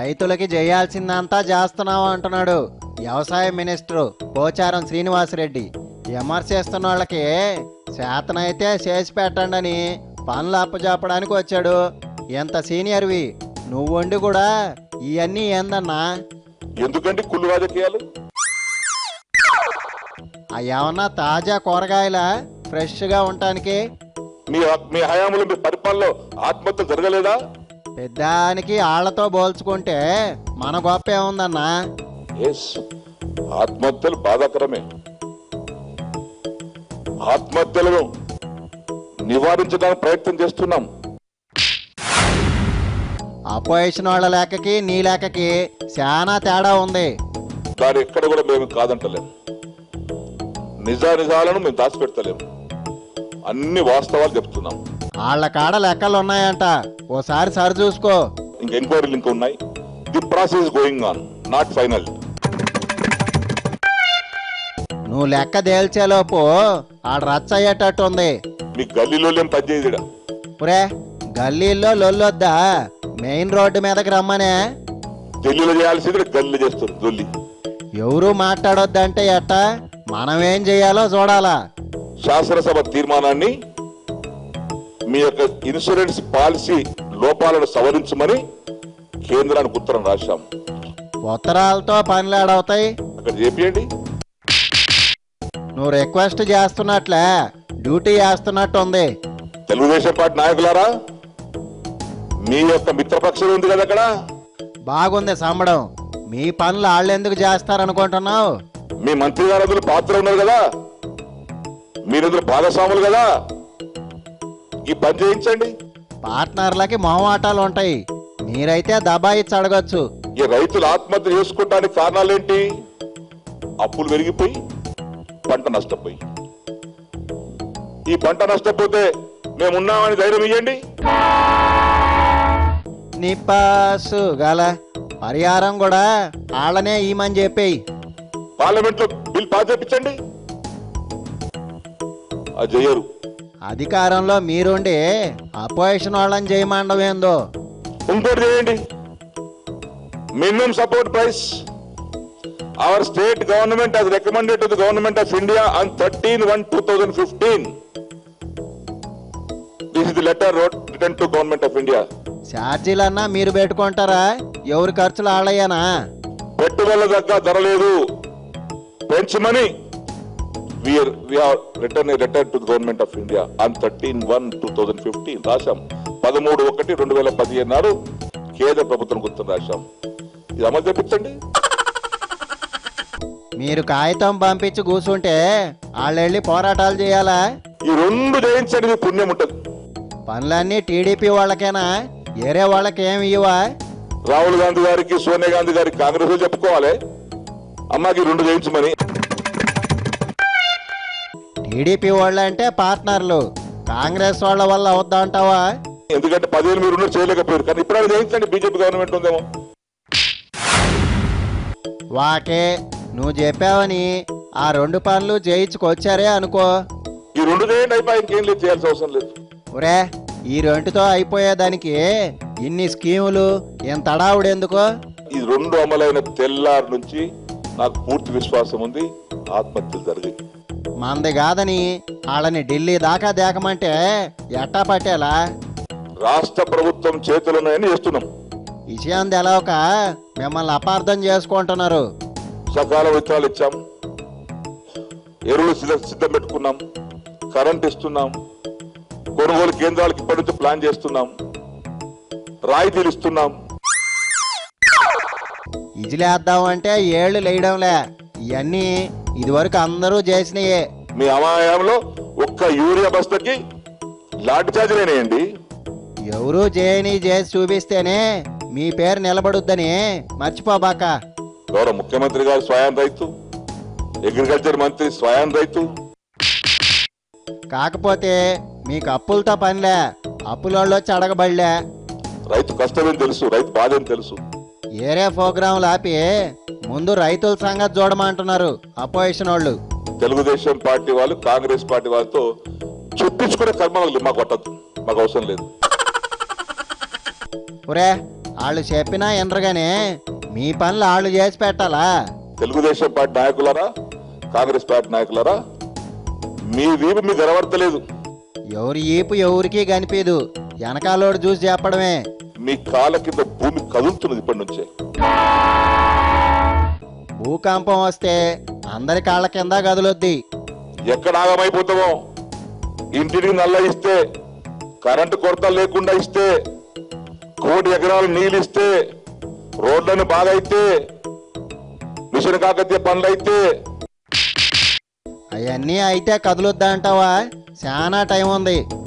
రైతులకి చేయాల్సిందంతా చేస్తున్నావు అంటున్నాడు వ్యవసాయ మినిస్టరు పోచారం శ్రీనివాసరెడ్డి విమర్శిస్తున్న వాళ్ళకి చేతనైతే చేసి పెట్టండి అని పనులు అప్పచెప్పడానికి వచ్చాడు ఎంత సీనియర్వి నువ్వు వండి కూడా ఇవన్నీ ఏందన్నా ఎందుకంటే కుళ్ళు రాజకీయాలు ఆ ఏమన్నా తాజా కూరగాయల ఫ్రెష్గా ఉండటానికి మీ మీ హయాంలో మీ పరిపాలనలో ఆత్మహత్య జరగలేదా పెద్దానికి ఆళ్లతో పోల్చుకుంటే మన గొప్ప ఏముందన్నా ఎస్ ఆత్మహత్యలు బాధాకరమే ఆత్మహత్యలను నివారించడానికి ప్రయత్నం చేస్తున్నాం అపోజిషన్ వాళ్ళ లెక్కకి నీ లెక్కకి చాలా తేడా ఉంది దాని ఎక్కడ కూడా మేము కాదంటలేం నిజా నిజాలను మేము దాచిపెడతలేము అన్ని వాస్తవాలు చెప్తున్నాం వాళ్ళ కాడ లెక్కలు ఉన్నాయంట ఓసారి సరి చూసుకో ఇంక ఎంక్వైరీలు ఇంకా ఉన్నాయి the process going on not final నువ్వు లెక్క తేల్చేలోపు ఆడ రచ్చ అయ్యేటట్టు ఉంది మీ గల్లీలో ఏం పనిచేయదుడా పురే గల్లీల్లో లొల్లొద్దా మెయిన్ రోడ్డు మీదకి రమ్మనే ఢిల్లీలో చేయాల్సింది గల్లీలో చేస్తారు దొల్లి ఎవరు మాట్లాడొద్దంటే ఎట్ట మనం ఏం చెయ్యాలో చూడాలా శాసనసభ తీర్మానాన్ని మీ యొక్క ఇన్సూరెన్స్ పాలసీ లోపాలను సవరించమని కేంద్రానికి ఉత్తరం రాశాం ఉత్తరాలతో పనులేడవుతాయి అక్కడ చేపియండి నువ్వు రిక్వెస్ట్ చేస్తున్నట్లే డ్యూటీ చేస్తున్నట్టు ఉంది తెలుగుదేశం పార్టీ నాయకులారా మీ యొక్క మిత్రపక్షం ఉంది కదా అక్కడ బాగుంది సంబడం మీ పనులు వాళ్ళు ఎందుకు చేస్తారనుకుంటున్నావు మీ మంత్రి గారు అందులో పాత్ర ఉన్నారు కదా మీరందరూ భాగస్వాములు కదా ఈ పని చేయించండి పార్ట్నర్లకి మొహమాటాలు ఉంటాయి మీరైతే దబాయిచ్చి అడగొచ్చు ఈ రైతులు ఆత్మహత్య చేసుకోవడానికి కారణాలేంటి అప్పులు పెరిగిపోయి పంట నష్టపోయి ఈ పంట నష్టపోతే మేమున్నామని ధైర్యం ఇవ్వండి నిపాసు గల పరిహారం కూడా వాళ్ళనే ఈమని చెప్పేయి పార్లమెంట్ లో బిల్ పాస్ చేయించండి అది చెయ్యరు అధికారంలో మీరుండి అపోజిషన్ వాళ్ళని చేయమండం ఏందో ఇంకోటి చేయండి minimum support price our state government has recommended to the government of India on 13 1 2015 this is the letter wrote written to government of India ఛార్జీలన్నా మీరు పెట్టుకుంటారా ఎవరి ఖర్చులు వాళ్ళయ్యానా పెట్టుబడుల దగ్గర ధర లేదు పెంచమని we are we have written a letter to the government of India on 13 1 2015 రాశాం పదమూడు ఒకటి రెండు వేల పదిహేను నాడు కేంద్ర ప్రభుత్వం గుర్తు రాశాం ఇది అమలు చేపించండి మీరు కాగితం పంపించి కూర్చుంటే వాళ్ళు వెళ్ళి పోరాటాలు చేయాలా ఈ రెండు చేయించండి మీకు పుణ్యం ఉంటుంది పనులన్నీ టీడీపీ వాళ్ళకేనా వేరే వాళ్ళకి ఏమి ఇవ్వవా రాహుల్ గాంధీ గారికి సోనియా గాంధీ గారికి కాంగ్రెస్ లో చెప్పుకోవాలి అమ్మాకి రెండు చేయించమని టీడీపీ వాళ్ళు అంటే పార్ట్నర్లు కాంగ్రెస్ వాళ్ళ వల్ల అవుద్దా అంటావా ఎందుకంటే పదిహేను మీరు ఉన్నట్టు చేయలేకపోయారు కానీ ఇప్పుడు చేయించండి బీజేపీ గవర్నమెంట్ ఉందేమో వాకే నువ్వు చెప్పావని ఆ రెండు పనులు చేయించుకొచ్చారే అనుకో ఈ రెండు చేయండి అయిపోయి ఇంకేం లేదు చేయాల్సిన అవసరం లేదు ఒరే ఈ రెండుతో అయిపోయేదానికి ఇన్ని స్కీములు ఎంత అడావుడు ఎందుకో ఈ రెండు అమలైన తెల్లారి నుంచి నాకు పూర్తి విశ్వాసం ఉంది ఆత్మహత్యలు జరిగాయి మంది కాదని వాళ్ళని ఢిల్లీ దాకా దేకమంటే ఎట్టా పట్టేలా రాష్ట్ర ప్రభుత్వం చేతులున్నాయని చేస్తున్నాం విషయం తెలవక మిమ్మల్ని అపార్థం చేసుకుంటున్నారు సకాల విత్తనాలు ఇచ్చాం ఎరువులు సిద్ధ సిద్ధం పెట్టుకున్నాం కరెంట్ ఇస్తున్నాం కొనుగోలు కేంద్రాలకు ఇప్పటి నుంచి ప్లాన్ చేస్తున్నాం రాయితీలు ఇస్తున్నాం ఇజిలేద్దామంటే ఏళ్ళు లేయడంలే ఇవన్నీ ఇదివరకు అందరూ చేసినయే మీ అమాయంలో ఒక్క యూరియా బస్తకి లాఠీ చార్జీలేనేయండి ఎవరూ చేయని చేసి చూపిస్తేనే మీ పేరు నిలబడుద్దని మర్చిపోబాక గౌరవ ముఖ్యమంత్రి గారు స్వయం రైతు అగ్రికల్చర్ మంత్రి స్వయం రైతు కాకపోతే మీకు అప్పులతో పనిలే అప్పులోళ్ళు వచ్చి అడగబడలే రైతు కష్టమేం తెలుసు రైతు బాధ ఏం తెలుసు ఏరే ప్రోగ్రాంలు ఆపి ముందు రైతుల సంగతి చూడమంటున్నారు అపోజిషన్ వాళ్ళు తెలుగుదేశం పార్టీ వాళ్ళు కాంగ్రెస్ పార్టీ వాళ్ళతో చెప్పించుకునే కర్మ మాకు మాకు పట్టద్దు మాకు అవసరం లేదు ఒరే వాళ్ళు చెప్పినా ఎనరుగానే మీ పనులు వాళ్ళు చేసి పెట్టాలా తెలుగుదేశం పార్టీ నాయకులారా కాంగ్రెస్ పార్టీ నాయకులారా మీ వీపు మీకు కనబడతలేదు ఎవరి ఈపు ఎవరికి కనిపించదు వెనకాలోడు చూసి చెప్పడమే మీ కాళ్ళ కింద భూమి కదులుతున్నది ఇప్పటి నుంచే భూకంపం వస్తే అందరి కాళ్ళ కింద గదులొద్ది ఎక్కడ ఆగమైపోతామో ఇంటికి నల్ల ఇస్తే కరెంటు కొరత లేకుండా ఇస్తే కోటి ఎకరాలు నీళ్ళు ఇస్తే రోడ్లను బాగా అయితే మిషన్ కాకతీయ పనులు అయితే అవన్నీ అయితే కదులొద్దా అంటావా చాలా టైం ఉంది